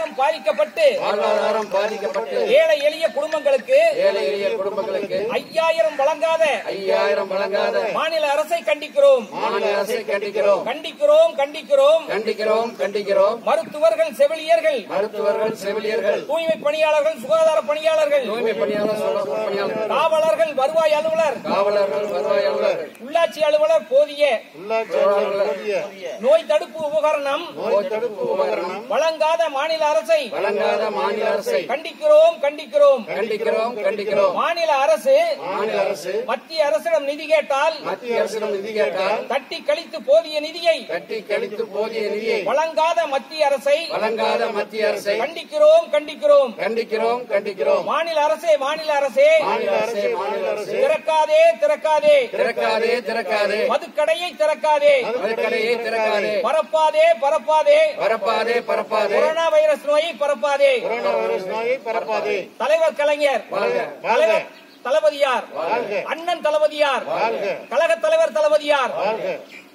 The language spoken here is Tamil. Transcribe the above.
வாழ்வாதாரம் பாதிக்கப்பட்டு வாழ்வாதாரம் பாதிக்கப்பட்டு ஏழை எளிய குடும்பங்களுக்கு ஏழை எளிய குடும்பங்களுக்கு ஐயாயிரம் வழங்காத ஐயாயிரம் வழங்காத மாநில அரசை கண்டிக்கிறோம் மாநில அரசை கண்டிக்கிறோம் கண்டிக்கிறோம் கண்டிக்கிறோம் கண்டிக்கிறோம் கண்டிக்கிறோம் மருத்துவர்கள் செவிலியர்கள் மருத்துவர்கள் செவிலியர்கள் தூய்மை பணியாளர்கள் சுகாதார பணியாளர்கள் தூய்மை பணியாளர் சுகாதார பணியாளர்கள் காவலர்கள் வருவாய் அலுவலர் காவலர்கள் வருவாய் அலுவலர்கள் உள்ளாட்சி அலுவலர் போதிய நோய் தடுப்பு உபகரணம் நோய் தடுப்பு உபகரணம் வழங்காத மாநில அரசை வழங்காத மாநில அரசை கண்டிக்கிறோம் கண்டிக்கிறோம் கண்டிக்கிறோம் கண்டிக்கிறோம் மாநில அரசு மாநில அரசு மத்திய அரசிடம் நிதி கேட்டால் மத்திய அரசிடம் நிதி கேட்டால் தட்டி கழித்து போதிய நிதியை கட்டி கழித்து போதிய நிதியை வழங்காத மத்திய அரசை வழங்காத மத்திய அரசை கண்டிக்கிறோம் கண்டிக்கிறோம் கண்டிக்கிறோம் கண்டிக்கிறோம் மாநில அரசே மாநில அரசே மாநில அரசே மாநில அரசு திறக்காதே திறக்காதே திறக்காதே திறக்காதே மதுக்கடையை திறக்காதே மதுக்கடையை திறக்காதே பரப்பாதே பரப்பாதே பரப்பாதே பரப்பாதே கொரோனா வைரஸ் நோயை பரப்பாதே பரப்பாதே தலைவர் கலைஞர் வாழ்க. தலைவர் தளபதியார் வாழ்க. அண்ணன் தளபதியார் வாழ்க. கழக தலைவர் தளபதியார் வாழ்க